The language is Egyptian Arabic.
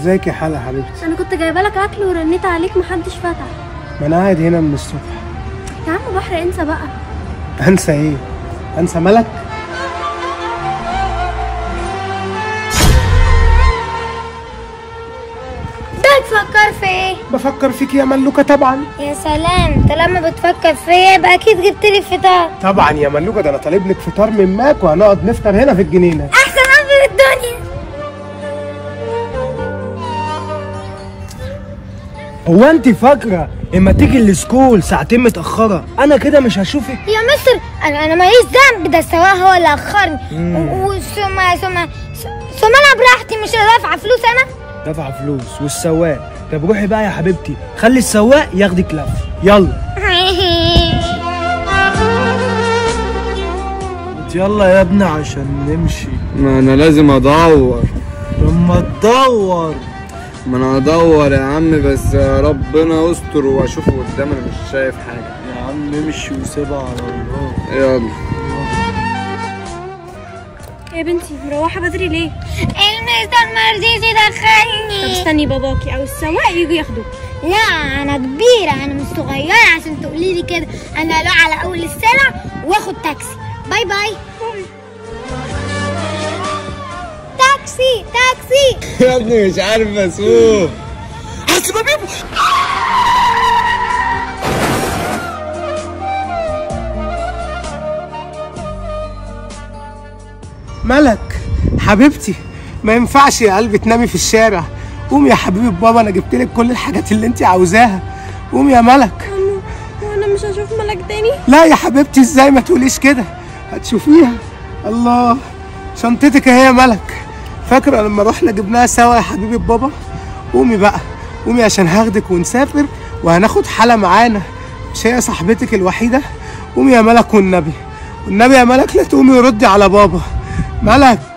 ازيك يا حلا حبيبتي انا كنت جايبه لك اكل ورنيت عليك محدش فتح ما انا قاعد هنا من الصبح يا عم بحر انسى بقى انسى ايه انسى ملك ده تفكر في ايه بفكر فيك يا ملوكه طبعا يا سلام انت لما بتفكر فيا يبقى اكيد جبت لي فطار طبعا يا ملوكه ده انا طالب لك فطار من ماك وهنقعد نفطر هنا في الجنينه احسن اب في الدنيا هو انت فاكره اما تيجي السكول ساعتين متاخره انا كده مش هشوفك يا مستر انا انا ماليش ذنب ده السواق هو اللي اخرني و- وثم ثم ثم انا براحتي مش دافعه فلوس انا دفع فلوس والسواق طب روحي بقى يا حبيبتي خلي السواق ياخدك لف يلا يلا يا ابني عشان نمشي ما انا لازم ادور لما تدور ما انا ادور يا عم بس ربنا يستر واشوفه قدام انا مش شايف حاجه يا عم امشي وسيبها على الله يلا يا بنتي مروحه بدري ليه المستر مرضيش طب يدخلني استني باباكي او السواق يجوا ياخدوك لا انا كبيره انا مش صغيره عشان تقولي لي كده انا لا على اول السنه واخد تاكسي باي باي تاكسي تاكسي يا ابني مش عارف اسوق ملك حبيبتي ما ينفعش يا قلبي تنامي في الشارع قومي يا حبيبي بابا انا جبت لك كل الحاجات اللي انت عاوزاها قومي يا ملك وانا مش هشوف ملك تاني لا يا حبيبتي ازاي ما تقوليش كده هتشوفيها الله شنطتك اهي يا ملك فاكره لما رحنا جبناها سوا يا حبيبي بابا قومي بقى قومي عشان هاخدك ونسافر وهناخد حالة معانا مش هي صاحبتك الوحيدة قومي يا ملك والنبي والنبي يا ملك لا تقومي وردي على بابا ملك